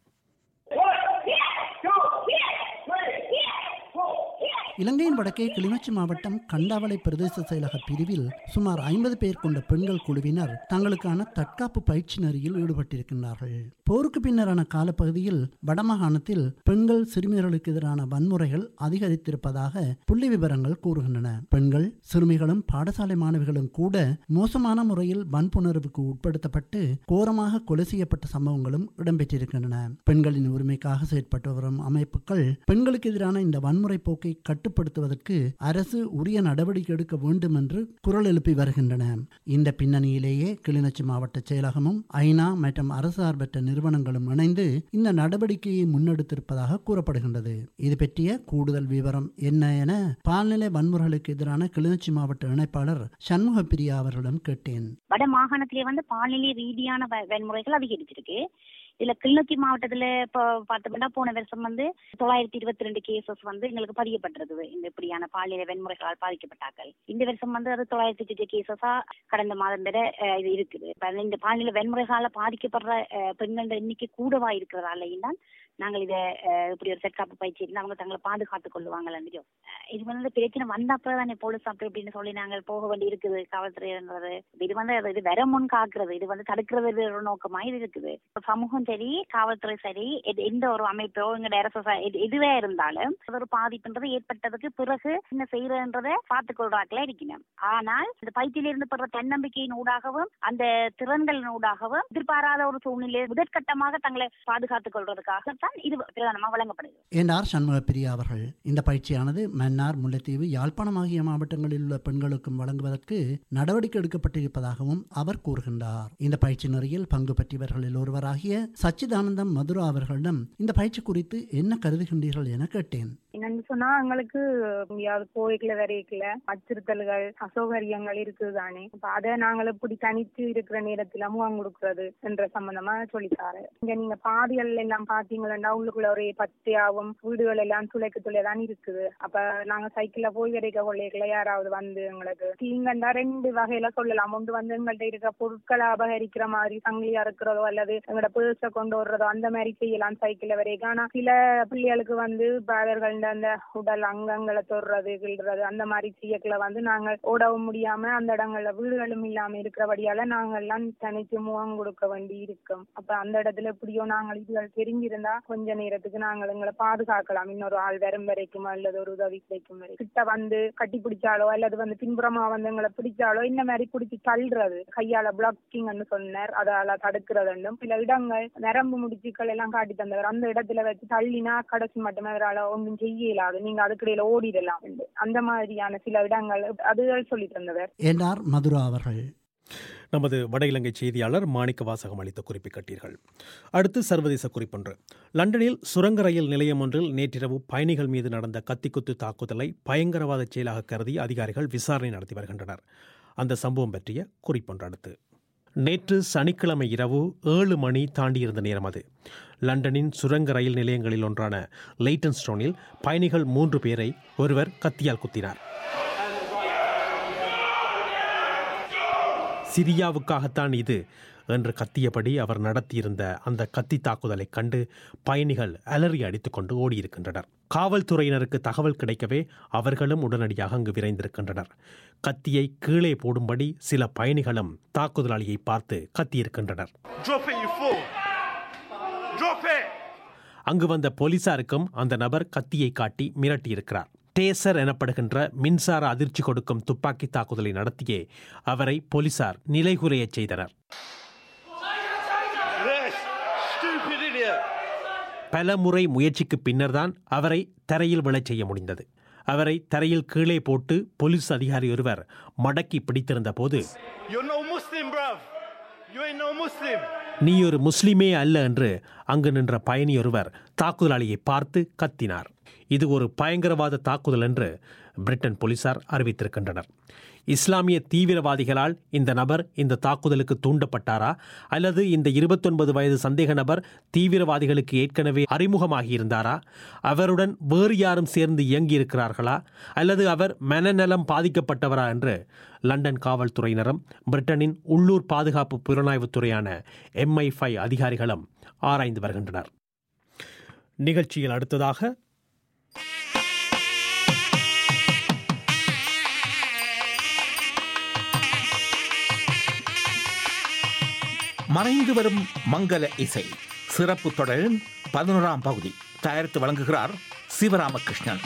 இலங்கையின் வடக்கே கிளிநொச்சி மாவட்டம் கண்டாவளை பிரதேச செயலக பிரிவில் சுமார் ஐம்பது பேர் கொண்ட பெண்கள் குழுவினர் தங்களுக்கான தற்காப்பு பயிற்சி நெறியில் ஈடுபட்டிருக்கின்றார்கள் போருக்கு பின்னரான காலப்பகுதியில் வடமாகாணத்தில் பெண்கள் சிறுமிகளுக்கு எதிரான வன்முறைகள் அதிகரித்திருப்பதாக புள்ளி விவரங்கள் கூறுகின்றன பெண்கள் சிறுமிகளும் பாடசாலை மாணவிகளும் கூட மோசமான முறையில் வன்புணர்வுக்கு உட்படுத்தப்பட்டு கோரமாக கொலை செய்யப்பட்ட சம்பவங்களும் இடம்பெற்றிருக்கின்றன பெண்களின் உரிமைக்காக செயற்பட்டு வரும் அமைப்புகள் பெண்களுக்கு எதிரான இந்த வன்முறை போக்கை கட்டுப்படுத்துவதற்கு அரசு உரிய நடவடிக்கை எடுக்க வேண்டும் என்று குரல் எழுப்பி வருகின்றன இந்த பின்னணியிலேயே கிளிநொச்சி மாவட்ட செயலகமும் ஐநா மற்றும் அரசு சார்பற்ற நிறுவனங்களும் இணைந்து இந்த நடவடிக்கையை முன்னெடுத்திருப்பதாக கூறப்படுகின்றது இது பற்றிய கூடுதல் விவரம் என்ன என பால்நிலை வன்முறைகளுக்கு எதிரான கிளிநொச்சி மாவட்ட இணைப்பாளர் சண்முக பிரியா அவர்களிடம் கேட்டேன் வட மாகாணத்திலே வந்து பால்நிலை ரீதியான வ- வன்முறைகள் அதிகரிச்சிருக்கு இதுல கிளிநொச்சி மாவட்டத்துல இப்போ பார்த்தோம்னா போன வருஷம் வந்து தொள்ளாயிரத்தி இருபத்தி ரெண்டு கேசஸ் வந்து எங்களுக்கு பதியப்பட்டிருக்குது இந்த இப்படியான பாலியல் வன்முறைகளால் பாதிக்கப்பட்டார்கள் இந்த வருஷம் வந்து அது தொள்ளாயிரத்தி எட்டு கேசஸா கடந்த மாதம் வரை அஹ், இது இருக்குது இப்ப இந்த பாலியல் வன்முறைகளால பாதிக்கப்படுற அஹ், பெண்களோட எண்ணிக்கை கூடவா இருக்கிறதாலையும் தான் நாங்கள் இதை அஹ், இப்படி ஒரு தற்காப்பு பயிற்சி இருந்து அவங்க தங்களை பாதுகாத்துக் கொள்ளுவாங்கன்னு இது வந்து பிரச்சனை வந்தப்ப தானே போலீஸ் அப்படி இப்படின்னு சொல்லி நாங்கள் போக வேண்டி இருக்குது காவல்துறைன்றது இது வந்து அது- இது வர முன் காக்குறது இது வந்து தடுக்கிறது ஒரு நோக்கமா இது இருக்குது இப்ப சமூகம் சரி காவல்துறை சரி எது- எந்த ஒரு அமைப்போ எங்க அரசு ச- எது- எதுவே இருந்தாலும் அது ஒரு பாதிப்புன்றது ஏற்பட்டதுக்கு பிறகு என்ன செய்யறன்றதை பார்த்துக் கொள்றாக்களா இருக்கணும் ஆனால் இந்த பயிற்சியிலிருந்து பெற தன்னம்பிக்கையின் ஊடாகவும் அந்த திறன்களின் ஊடாகவும் எதிர்பாராத ஒரு சூழ்நிலை முதற்கட்டமாக தங்களை பாதுகாத்துக் கொள்வதற்காகத்தான் இது பிரதானமா வழங்கப்படுது என்றார் சண்முக பிரியா அவர்கள் இந்த பயிற்சியானது மன்னார் முல்லைத்தீவு யாழ்ப்பாணம் ஆகிய மாவட்டங்களில் உள்ள பெண்களுக்கும் வழங்குவதற்கு நடவடிக்கை எடுக்கப்பட்டிருப்பதாகவும் அவர் கூறுகின்றார் இந்த பயிற்சி நெறியில் பங்கு பெற்றவர்களில் ஒருவராகிய சச்சிதானந்தம் மதுரா அவர்களிடம் இந்த பயிற்சி குறித்து என்ன கருதுகின்றீர்கள் என கேட்டேன் என்னன்னு சொன்னா எங்களுக்கு எங்கேயாவது கோயில்ல வரைக்கல அச்சுறுத்தல்கள் அசௌகரியங்கள் இருக்குது தானே அப்ப அதை நாங்கள் எப்படி தனித்து இருக்கிற நேரத்துல முகம் கொடுக்கறது என்ற சம்பந்தமா சொல்லித்தாரு இங்க நீங்க பாதைகள் எல்லாம் பாத்தீங்கன்னா உள்ளுக்குள்ள ஒரு பச்சையாவும் வீடுகள் எல்லாம் துளைக்கு துளை தான் இருக்குது அப்ப நாங்க சைக்கிள்ல போய் வரைக்க கொள்ளைகளை யாராவது வந்து எங்களுக்கு தீங்கண்டா ரெண்டு வகையில சொல்லலாம் ஒன்று வந்து எங்கள்ட்ட இருக்கிற பொருட்களை அபகரிக்கிற மாதிரி சங்கிலியா இருக்கிறதோ அல்லது எங்களோட பேர்ஸ கொண்டு வர்றதோ அந்த மாதிரி செய்யலாம் சைக்கிள்ல வரைக்கும் ஆனா சில பிள்ளைகளுக்கு வந்து அவர்கள் அந்த உடல் அங்கங்களை தொடுறது கிள்றது அந்த மாதிரி செய்யக்குள்ள வந்து நாங்கள் ஓடவும் முடியாம அந்த இடங்கள்ல வீடுகளும் இல்லாம இருக்கிறபடியால நாங்கள் எல்லாம் தனித்து முகம் கொடுக்க வேண்டி இருக்கும் அப்ப அந்த இடத்துல எப்படியோ நாங்கள் இதுகள் தெரிஞ்சிருந்தா கொஞ்ச நேரத்துக்கு நாங்கள் எங்களை பாதுகாக்கலாம் இன்னொரு ஆள் வரும் வரைக்கும் அல்லது ஒரு உதவி கிடைக்கும் வரை கிட்ட வந்து கட்டி பிடிச்சாலோ அல்லது வந்து பின்புறமா வந்து எங்களை பிடிச்சாலோ இந்த மாதிரி பிடிச்சி தள்ளுறது கையால பிளாக்கிங்னு சொன்னார் அதால தடுக்கிறதுண்டும் சில இடங்கள் நரம்பு முடிச்சுக்கள் எல்லாம் காட்டி தந்தவர் அந்த இடத்துல வச்சு தள்ளினா கடைசி மட்டுமே அவரால் ஒன்றும் செய்ய இயலாது நீங்க அதுக்கிடையில ஓடிடலாம் என்று. அந்த மாதிரியான சில இடங்கள் அதுகள் சொல்லி தந்தவர் என்றார் மதுரா அவர்கள் நமது வட இலங்கை செய்தியாளர் மாணிக்க வாசகம் அளித்த குறிப்பை கட்டீர்கள் அடுத்து சர்வதேச குறிப்பொன்று லண்டனில் சுரங்க ரயில் நிலையம் ஒன்றில் நேற்றிரவு பயணிகள் மீது நடந்த கத்திக்குத்து தாக்குதலை பயங்கரவாத செயலாக கருதி அதிகாரிகள் விசாரணை நடத்தி வருகின்றனர் அந்த சம்பவம் பற்றிய குறிப்பொன்று அடுத்து நேற்று சனிக்கிழமை இரவு ஏழு மணி தாண்டியிருந்த நேரம் அது லண்டனின் சுரங்க ரயில் நிலையங்களில் ஒன்றான லெய்டன்ஸ்டோனில் பயணிகள் மூன்று பேரை ஒருவர் கத்தியால் குத்தினார் சிரியாவுக்காகத்தான் இது என்று கத்தியபடி அவர் நடத்தியிருந்த அந்த கத்தி தாக்குதலை கண்டு பயணிகள் அலறி அடித்துக்கொண்டு ஓடியிருக்கின்றனர் காவல்துறையினருக்கு தகவல் கிடைக்கவே அவர்களும் உடனடியாக அங்கு விரைந்திருக்கின்றனர் கத்தியை கீழே போடும்படி சில பயணிகளும் தாக்குதலாளியை பார்த்து கத்தியிருக்கின்றனர் Drop it, you fool! Drop it! அங்கு வந்த போலீசாருக்கும் அந்த நபர் கத்தியை காட்டி மிரட்டியிருக்கிறார் டேசர் எனப்படுகின்ற மின்சார அதிர்ச்சி கொடுக்கும் துப்பாக்கி தாக்குதலை நடத்தியே அவரை போலீசார் நிலைகுறையச் செய்தனர் Yes! Stupid idiot! பல முறை முயற்சிக்கு பின்னர்தான் அவரை தரையில் விழச் செய்ய முடிந்தது அவரை தரையில் கீழே போட்டு போலீஸ் அதிகாரி ஒருவர் மடக்கி பிடித்திருந்த போது You're no Muslim, bruv! You ain't no Muslim! நீ ஒரு முஸ்லிமே அல்ல என்று அங்கு நின்ற பயணி ஒருவர் தாக்குதலாளியை பார்த்து கத்தினார் இது ஒரு பயங்கரவாத தாக்குதல் என்று பிரிட்டன் போலீசார் அறிவித்திருக்கின்றனர் இஸ்லாமிய தீவிரவாதிகளால் இந்த நபர் இந்த தாக்குதலுக்கு தூண்டப்பட்டாரா அல்லது இந்த இருபத்தொன்பது வயது சந்தேக நபர் தீவிரவாதிகளுக்கு ஏற்கனவே அறிமுகமாகியிருந்தாரா அவருடன் வேறு யாரும் சேர்ந்து இயங்கியிருக்கிறார்களா அல்லது அவர் மனநலம் பாதிக்கப்பட்டவரா என்று லண்டன் காவல்துறையினரும் பிரிட்டனின் உள்ளூர் பாதுகாப்பு புலனாய்வுத் துறையான எம்ஐ ஃபைவ் அதிகாரிகளும் ஆராய்ந்து வருகின்றனர் நிகழ்ச்சியில் அடுத்ததாக மறைந்து வரும் மங்கள இசை சிறப்பு தொடரின் பதினோராம் பகுதி தயாரித்து வழங்குகிறார் சிவராமகிருஷ்ணன்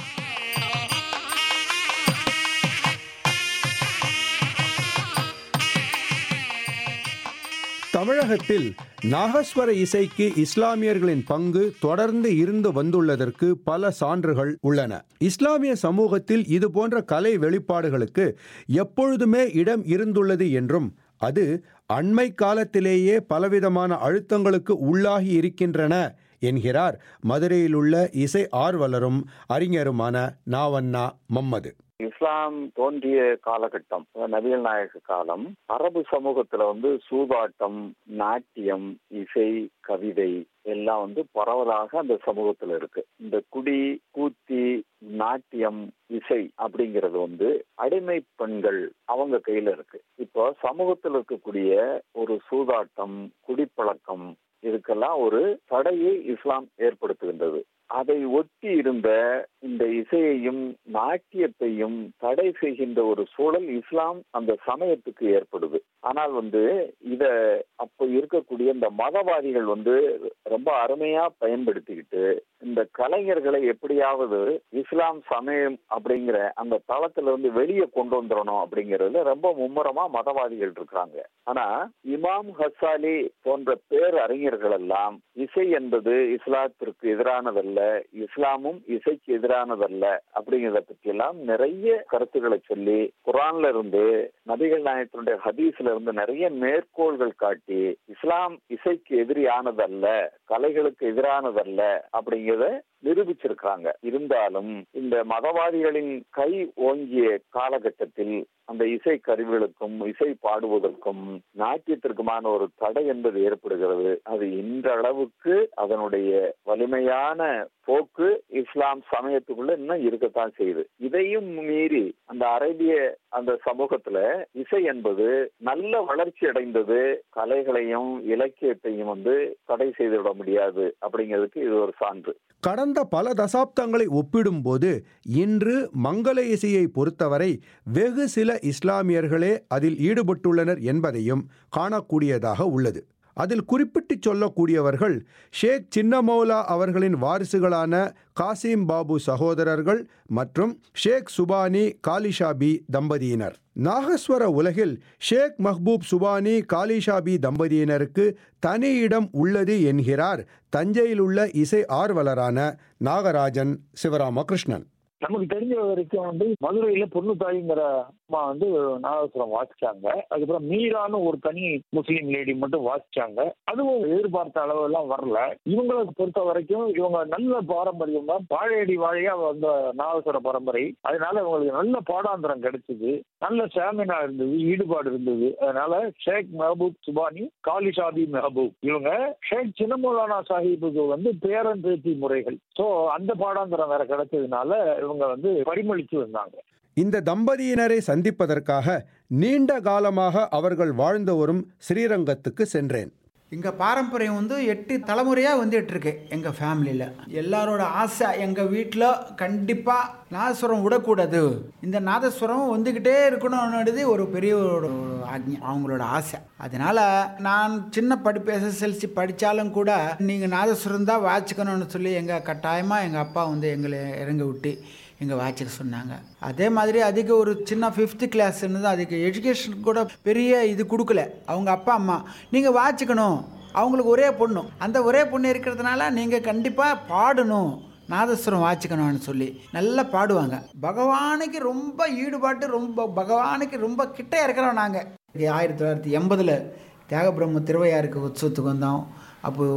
தமிழகத்தில் நாகஸ்வர இசைக்கு இஸ்லாமியர்களின் பங்கு தொடர்ந்து இருந்து வந்துள்ளதற்கு பல சான்றுகள் உள்ளன இஸ்லாமிய சமூகத்தில் இது போன்ற கலை வெளிப்பாடுகளுக்கு எப்பொழுதுமே இடம் இருந்துள்ளது என்றும் அது அண்மை காலத்திலேயே பலவிதமான அழுத்தங்களுக்கு உள்ளாகி இருக்கின்றன என்கிறார் மதுரையிலுள்ள இசை ஆர்வலரும் அறிஞருமான நாவண்ணா மம்மது இஸ்லாம் தோன்றிய காலகட்டம் நபிகள் நாயக காலம் அரபு சமூகத்துல வந்து சூதாட்டம் நாட்டியம் இசை கவிதை எல்லாம் வந்து பரவலாக அந்த சமூகத்துல இருக்கு இந்த குடி கூத்தி நாட்டியம் இசை அப்படிங்கிறது வந்து அடிமை பெண்கள் அவங்க கையில இருக்கு இப்போ சமூகத்தில் இருக்கக்கூடிய ஒரு சூதாட்டம் குடிப்பழக்கம் இதுக்கெல்லாம் ஒரு தடையை இஸ்லாம் ஏற்படுத்துகின்றது அதை ஒட்டி இருந்த இந்த இசையையும் நாட்டியத்தையும் தடை செய்கின்ற ஒரு சூழல் இஸ்லாம் அந்த சமயத்துக்கு ஏற்படுது ஆனால் வந்து இத அப்ப இருக்கக்கூடிய இந்த மதவாதிகள் வந்து ரொம்ப அருமையா பயன்படுத்திக்கிட்டு இந்த கலைஞர்களை எப்படியாவது இஸ்லாம் சமயம் அப்படிங்கிற அந்த தளத்துல இருந்து வெளியே கொண்டு வந்துடணும் அப்படிங்கறதுல ரொம்ப மும்முரமா மதவாதிகள் இருக்கிறாங்க ஆனா இமாம் ஹசாலி போன்ற பேர் அறிஞர்கள் எல்லாம் இசை என்பது இஸ்லாத்திற்கு எதிரானதல்ல இஸ்லாமும் இசைக்கு எதிரானதல்ல அப்படிங்கிறத பற்றி எல்லாம் நிறைய கருத்துக்களை சொல்லி குரான்ல இருந்து நபிகள் நாயகத்தினுடைய ஹதீஸ்ல இருந்து நிறைய மேற்கோள்கள் காட்டி இஸ்லாம் இசைக்கு எதிரியானதல்ல கலைகளுக்கு எதிரானதல்ல அப்படிங்கிறத நிரூபிச்சிருக்காங்க இருந்தாலும் இந்த மதவாதிகளின் கை ஓங்கிய காலகட்டத்தில் அந்த இசை கருவிகளுக்கும் இசை பாடுவதற்கும் நாட்டியத்திற்குமான ஒரு தடை என்பது ஏற்படுகிறது அது இன்றளவுக்கு அதனுடைய வலிமையான போக்கு இஸ்லாம் சமயத்துக்குள்ள இன்னும் இருக்கத்தான் செய்யுது இதையும் மீறி அந்த அரேபிய அந்த சமூகத்துல இசை என்பது நல்ல வளர்ச்சி அடைந்தது கலைகளையும் இலக்கியத்தையும் வந்து தடை செய்துவிட முடியாது அப்படிங்கிறதுக்கு இது ஒரு சான்று கடந்த பல தசாப்தங்களை ஒப்பிடும்போது இன்று மங்கள இசையை பொறுத்தவரை வெகு சில இஸ்லாமியர்களே அதில் ஈடுபட்டுள்ளனர் என்பதையும் காணக்கூடியதாக உள்ளது அதில் குறிப்பிட்டு சொல்லக்கூடியவர்கள் ஷேக் சின்னமௌலா அவர்களின் வாரிசுகளான காசிம் பாபு சகோதரர்கள் மற்றும் ஷேக் சுபானி காலிஷாபி தம்பதியினர் நாகஸ்வர உலகில் ஷேக் மஹ்பூப் சுபானி காலிஷாபி தம்பதியினருக்கு தனி இடம் உள்ளது என்கிறார் தஞ்சையில் உள்ள இசை ஆர்வலரான நாகராஜன் சிவராமகிருஷ்ணன் நமக்கு தெரிஞ்ச வரைக்கும் வந்து மதுரையில பொண்ணுத்தாய்ங்கிற அம்மா வந்து நாதஸ்வரம் வாசிச்சாங்க அதுக்கப்புறம் மீரான்னு ஒரு தனி முஸ்லீம் லேடி மட்டும் வாசிச்சாங்க அதுவும் எதிர்பார்த்த அளவு எல்லாம் வரல இவங்களுக்கு பொறுத்த வரைக்கும் இவங்க நல்ல பாரம்பரியம் தான் வாழையடி வாழையா வந்த நாதஸ்வர பரம்பரை அதனால இவங்களுக்கு நல்ல பாடாந்திரம் கிடைச்சது நல்ல ஸ்டாமினா இருந்தது ஈடுபாடு இருந்தது அதனால ஷேக் மெஹபூப் சுபானி காலிஷாபி மெஹபூப் இவங்க ஷேக் சின்னமௌலானா சாஹிபுக்கு வந்து பேரன் பேத்தி முறைகள் சோ அந்த பாடாந்திரம் வேற கிடைச்சதுனால இவங்க வந்து பரிமளிச்சு வந்தாங்க இந்த தம்பதியினரை சந்திப்பதற்காக நீண்ட காலமாக அவர்கள் வாழ்ந்து வரும் ஸ்ரீரங்கத்துக்கு சென்றேன் எங்கள் பாரம்பரியம் வந்து எட்டு தலைமுறையாக வந்துட்டு இருக்கு எங்கள் ஃபேமிலியில் எல்லாரோட ஆசை எங்கள் வீட்டில் கண்டிப்பாக நாதஸ்வரம் விடக்கூடாது இந்த நாதஸ்வரம் வந்துக்கிட்டே இருக்கணும்னு ஒரு பெரிய ஒரு ஆக்ஞை அவங்களோட ஆசை அதனால் நான் சின்ன படிப்பு எஸ்எஸ்எல்சி படித்தாலும் கூட நீங்கள் நாதஸ்வரம் தான் வாச்சிக்கணும்னு சொல்லி எங்கள் கட்டாயமாக எங்கள் அப்பா வந்து எங்களை இறங்க விட்டு எங்கள் வாட்சிக்க சொன்னாங்க அதே மாதிரி அதுக்கு ஒரு சின்ன ஃபிஃப்த்து கிளாஸ்ன்னு தான் அதுக்கு எஜுகேஷன் கூட பெரிய இது கொடுக்கல அவங்க அப்பா அம்மா நீங்கள் வாச்சிக்கணும் அவங்களுக்கு ஒரே பொண்ணு அந்த ஒரே பொண்ணு இருக்கிறதுனால நீங்கள் கண்டிப்பாக பாடணும் நாதஸ்வரம் வாச்சிக்கணும்னு சொல்லி நல்லா பாடுவாங்க பகவானுக்கு ரொம்ப ஈடுபாட்டு ரொம்ப பகவானுக்கு ரொம்ப கிட்ட இருக்கிறோம் நாங்கள் ஆயிரத்தி தொள்ளாயிரத்தி எண்பதில் தியாகபிரம்ம திருவையாருக்கு உற்சவத்துக்கு வந்தோம் அப்போது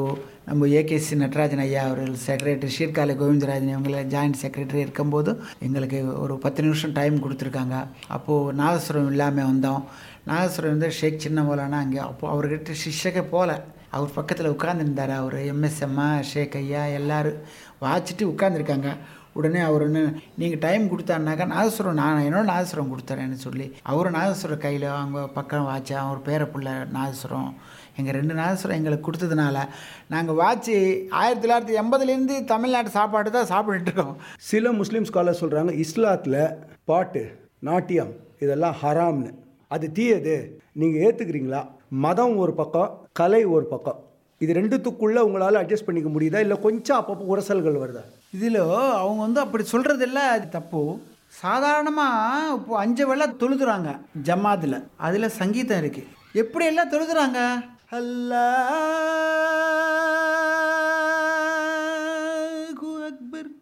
நம்ம ஏகேசி நடராஜன் ஐயா அவர்கள் செக்ரட்டரி ஷீர்காலை கோவிந்தராஜன் இவங்கள ஜாயிண்ட் செக்ரட்டரி இருக்கும்போது எங்களுக்கு ஒரு பத்து நிமிஷம் டைம் கொடுத்துருக்காங்க அப்போது நாதஸ்வரம் இல்லாமல் வந்தோம் நாதஸ்வரம் வந்து ஷேக் சின்ன மௌலானா அங்கே அப்போது அவர்கிட்ட சிஷ்யக்கே போகல அவர் பக்கத்தில் உட்காந்துருந்தார் அவர் எம்எஸ்எம்மா ஷேக் ஐயா எல்லோரும் வாச்சிட்டு உட்காந்துருக்காங்க உடனே அவர் ஒன்று நீங்கள் டைம் கொடுத்தாருனாக்கா நாதஸ்வரம் நான் என்னோட நாதஸ்வரம் கொடுத்துறேன்னு சொல்லி அவரும் நாதஸ்வரம் கையில் அவங்க பக்கம் வாட்சா அவர் பேர பிள்ளை நாதஸ்வரம் எங்கள் ரெண்டு நாதஸ்வரம் எங்களுக்கு கொடுத்ததுனால நாங்கள் வாட்சி ஆயிரத்தி தொள்ளாயிரத்தி எண்பதுலேருந்து தமிழ்நாட்டு சாப்பாடு தான் சாப்பிட்டுட்டு இருக்கோம் சில முஸ்லீம் ஸ்காலர் சொல்கிறாங்க இஸ்லாத்தில் பாட்டு நாட்டியம் இதெல்லாம் ஹராம்னு அது தீயது நீங்கள் ஏற்றுக்கிறீங்களா மதம் ஒரு பக்கம் கலை ஒரு பக்கம் இது ரெண்டுத்துக்குள்ளே உங்களால் அட்ஜஸ்ட் பண்ணிக்க முடியுதா இல்லை கொஞ்சம் அப்பப்போ உரசல்கள் வருதா இதில் அவங்க வந்து அப்படி சொல்கிறதில்ல அது தப்பு சாதாரணமாக இப்போ அஞ்சு வேளை தொழுதுறாங்க ஜமாத்தில் அதில் சங்கீதம் இருக்குது எப்படி எல்லாம் தொழுதுறாங்க அல்லாஹு அக்பர்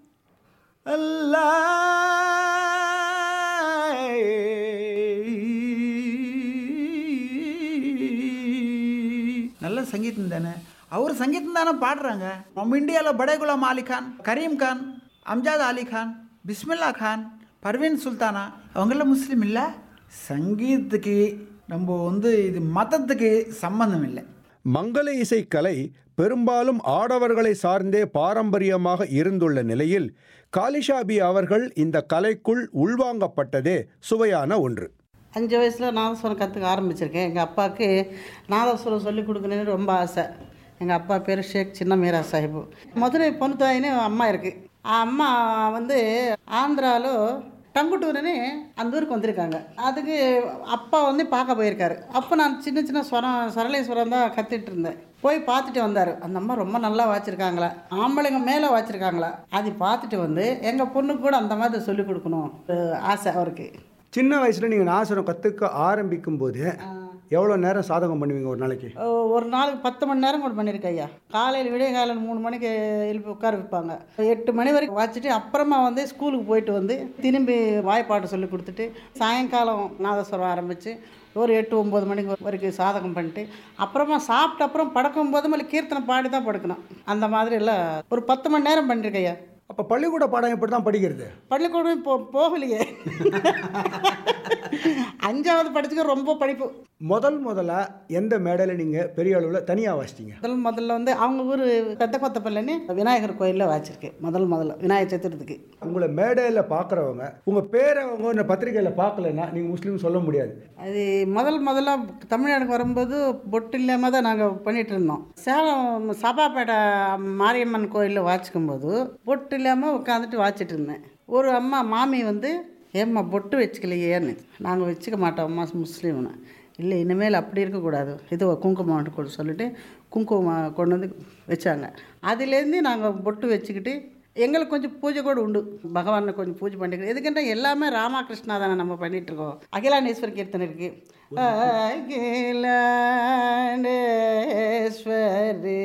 அல்லாஹ் நல்ல சங்கீதம் தானே அவர் சங்கீதம் தானே பாடுறாங்க நம்ம இந்தியாவில் படே குலாம் அலி கான் கரீம் கான் அம்ஜாத் அலி கான் பிஸ்மில்லா கான் பர்வீன் சுல்தானா அவங்களாம் முஸ்லீம் இல்லை சங்கீதத்துக்கு நம்ம வந்து இது மதத்துக்கு சம்பந்தம் இல்லை மங்கள இசை கலை பெரும்பாலும் ஆடவர்களை சார்ந்தே பாரம்பரியமாக இருந்துள்ள நிலையில் காலிஷாபி அவர்கள் இந்த கலைக்குள் உள்வாங்கப்பட்டதே சுவையான ஒன்று அஞ்சு வயசில் நாதஸ்வரம் கற்றுக்க ஆரம்பிச்சிருக்கேன் எங்கள் அப்பாவுக்கு நாதஸ்வரம் சொல்லிக் கொடுக்கணுன்னு ரொம்ப ஆசை எங்கள் அப்பா பேர் ஷேக் சின்ன மீரா சாஹிபு மதுரை பொண்ணுத்தாயின்னு அம்மா இருக்குது அம்மா வந்து ஆந்திராவில் டங்குட்டூருன்னு அந்த ஊருக்கு வந்திருக்காங்க அதுக்கு அப்பா வந்து பார்க்க போயிருக்காரு அப்போ நான் சின்ன சின்ன ஸ்வரம் சரளேஸ்வரம் தான் கற்றுட்டு இருந்தேன் போய் பார்த்துட்டு வந்தார் அந்த அம்மா ரொம்ப நல்லா வாச்சிருக்காங்களா ஆம்பளைங்க மேலே வாச்சிருக்காங்களா அது பார்த்துட்டு வந்து எங்கள் பொண்ணுக்கு கூட அந்த மாதிரி சொல்லிக் கொடுக்கணும் ஒரு ஆசை அவருக்கு சின்ன வயசில் நீங்கள் நாசுரம் கற்றுக்க ஆரம்பிக்கும் போது எவ்வளோ நேரம் சாதகம் பண்ணுவீங்க ஒரு நாளைக்கு ஒரு நாளுக்கு பத்து மணி நேரம் கூட பண்ணியிருக்கேன் ஐயா காலையில் விடிய காலையில் மூணு மணிக்கு எழுப்பி உட்கார வைப்பாங்க எட்டு மணி வரைக்கும் வாச்சிட்டு அப்புறமா வந்து ஸ்கூலுக்கு போயிட்டு வந்து திரும்பி வாய்ப்பாட்டு சொல்லி கொடுத்துட்டு சாயங்காலம் நாதஸ்வரம் ஆரம்பித்து ஒரு எட்டு ஒம்பது மணிக்கு வரைக்கும் சாதகம் பண்ணிட்டு அப்புறமா சாப்பிட்ட அப்புறம் படுக்கும் போது மேலே கீர்த்தனை பாடி தான் படுக்கணும் அந்த மாதிரி எல்லாம் ஒரு பத்து மணி நேரம் பண்ணியிருக்கேன் ஐயா அப்போ பள்ளிக்கூட பாடம் எப்படி தான் படிக்கிறது பள்ளிக்கூடம் இப்போ போகலையே அஞ்சாவது படிச்சுக்க ரொம்ப படிப்பு முதல் முதல்ல எந்த மேடையில் நீங்கள் பெரிய அளவில் தனியாக வாசிட்டீங்க முதல் முதல்ல வந்து அவங்க ஊர் பெத்த கொத்தப்பள்ளன்னு விநாயகர் கோயிலில் வாச்சிருக்கேன் முதல் முதல்ல விநாயகர் சதுர்த்திக்கு உங்களை மேடையில் பார்க்குறவங்க உங்கள் பேரை அவங்க இந்த பத்திரிக்கையில் பார்க்கலன்னா நீங்கள் முஸ்லீம் சொல்ல முடியாது அது முதல் முதல்ல தமிழ்நாடுக்கு வரும்போது பொட்டு இல்லாமல் தான் நாங்கள் பண்ணிட்டு இருந்தோம் சேலம் சபாப்பேட்டை மாரியம்மன் கோயிலில் வாச்சிக்கும் போது பொட்டு இல்லாமல் உட்காந்துட்டு வாச்சிட்டு இருந்தேன் ஒரு அம்மா மாமி வந்து ஏம்மா பொட்டு வச்சுக்கலையேன்னு நாங்கள் வச்சுக்க மாட்டோம் அம்மா முஸ்லீம்னு இல்லை இனிமேல் அப்படி இருக்கக்கூடாது இது குங்குமம் கொண்டு சொல்லிட்டு குங்குமம் கொண்டு வந்து வச்சாங்க அதுலேருந்து நாங்கள் பொட்டு வச்சுக்கிட்டு எங்களுக்கு கொஞ்சம் பூஜை கூட உண்டு பகவானை கொஞ்சம் பூஜை பண்ணிக்கிறோம் எதுக்குன்ற எல்லாமே ராமகிருஷ்ணா தானே நம்ம பண்ணிட்டு இருக்கோம் அகிலாண்டேஸ்வர் கீர்த்தனை இருக்கு அகிலாண்டேஸ்வரி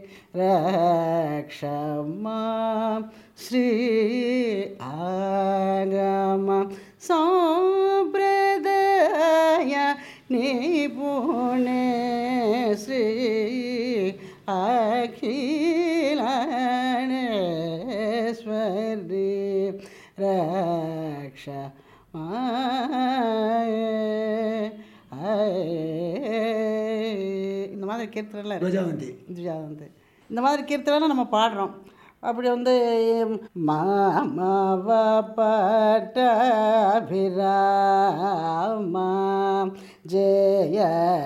ரக்ஷமா ஸ்ரீ ஆகம சம்பிரதாய நிபுணே ஸ்ரீ அகிலாண்டேஸ்வரி ரக்ஷ இந்த மாதிரி கீர்த்தனைலாம் இருக்கு. துவஜாவந்தி. துவஜாவந்தி இந்த மாதிரி கீர்த்தனை நம்ம பாடுறோம் அப்படி வந்து மாமவ பட்டாபிராமா ஜெய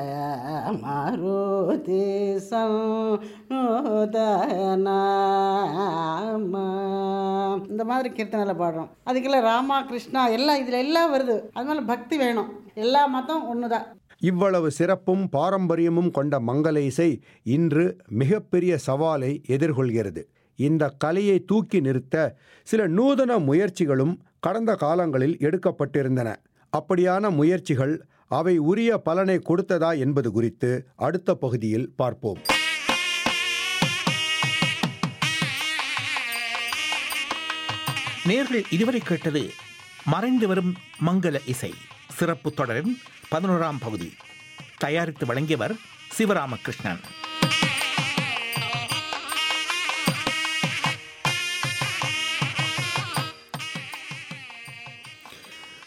மாருதி சந்தனாமா இந்த மாதிரி கீர்த்தனையில் பாடுறோம் அதுக்கெல்லாம் ராமா கிருஷ்ணா எல்லாம் இதில் எல்லாம் வருது அதனால பக்தி வேணும் எல்லா மதம் ஒன்று தான் இவ்வளவு சிறப்பும் பாரம்பரியமும் கொண்ட மங்கள இசை இன்று மிகப்பெரிய சவாலை எதிர்கொள்கிறது இந்த கலையை தூக்கி நிறுத்த சில நூதன முயற்சிகளும் கடந்த காலங்களில் எடுக்கப்பட்டிருந்தன அப்படியான முயற்சிகள் அவை உரிய பலனை கொடுத்ததா என்பது குறித்து அடுத்த பகுதியில் பார்ப்போம் நேர்கள் இதுவரை கேட்டது மறைந்து வரும் மங்கள இசை சிறப்பு தொடரின் பதினோராம் பகுதி தயாரித்து வழங்கியவர் சிவராமகிருஷ்ணன்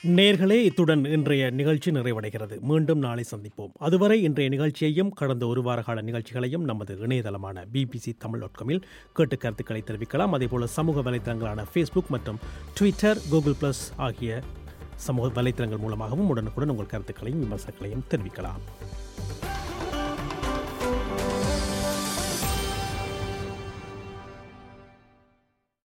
நேர்களே இத்துடன் இன்றைய நிகழ்ச்சி நிறைவடைகிறது மீண்டும் நாளை சந்திப்போம் அதுவரை இன்றைய நிகழ்ச்சியையும் கடந்த ஒரு வார கால நிகழ்ச்சிகளையும் நமது இணையதளமான பிபிசி தமிழ் டாட் காமில் கேட்டு கருத்துக்களை தெரிவிக்கலாம் அதேபோல சமூக வலைத்தளங்களான ஃபேஸ்புக் மற்றும் ட்விட்டர் கூகுள் பிளஸ் ஆகிய சமூக வலைத்தளங்கள் மூலமாகவும் உடனுக்குடன் உங்கள் கருத்துக்களையும் விமர்சனங்களையும் தெரிவிக்கலாம்